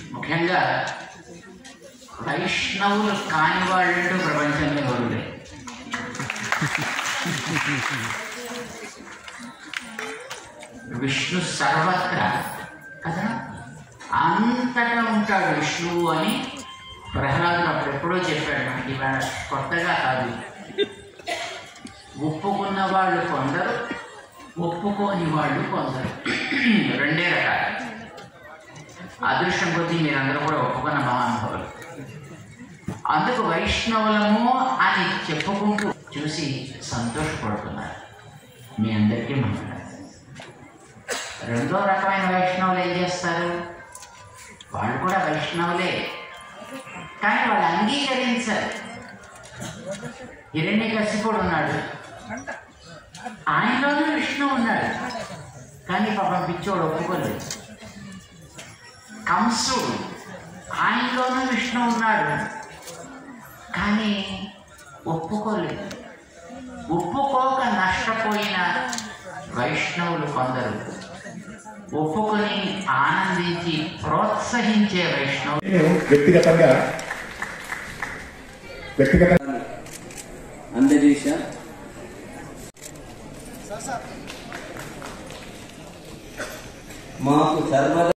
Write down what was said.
ముఖ్యంగా వైష్ణవులు కాని వాళ్ళంటూ ప్రపంచంలో ఎవరు లేరు విష్ణు సర్వత్ర కదా అంతటా ఉంటాడు విష్ణువు అని ప్రహ్లాదుడు అప్పుడు ఎప్పుడో చెప్పాడు మనకి ఇవాళ కొత్తగా కాదు ఒప్పుకున్న వాళ్ళు కొందరు ఒప్పుకోని వాళ్ళు కొందరు రెండే రకాలు అదృష్టం కొద్దీ మీరందరూ కూడా ఒప్పుకున్న మహానుభావులు అందుకు వైష్ణవులము అని చెప్పుకుంటూ చూసి సంతోషపడుతున్నారు మీ అందరికీ మంగళం రెండో రకమైన వైష్ణవులు ఏం చేస్తారు వాళ్ళు కూడా వైష్ణవులే కానీ వాళ్ళు అంగీకరించారు హిరణ్య కసిపుడు ఉన్నాడు ఆయనలోనూ విష్ణు ఉన్నాడు కానీ పాపం పిచ్చోడు ఒప్పుకోలేదు కంసుడు ఆయనలోనూ విష్ణు ఉన్నాడు కానీ ఒప్పుకోలేదు ఒప్పుకోక నష్టపోయిన వైష్ణవులు కొందరు ఒప్పుకొని ఆనందించి ప్రోత్సహించే వైష్ణవులు నేను వ్యక్తిగతంగా వ్యక్తిగత అందజేశా మాకు సర్వదా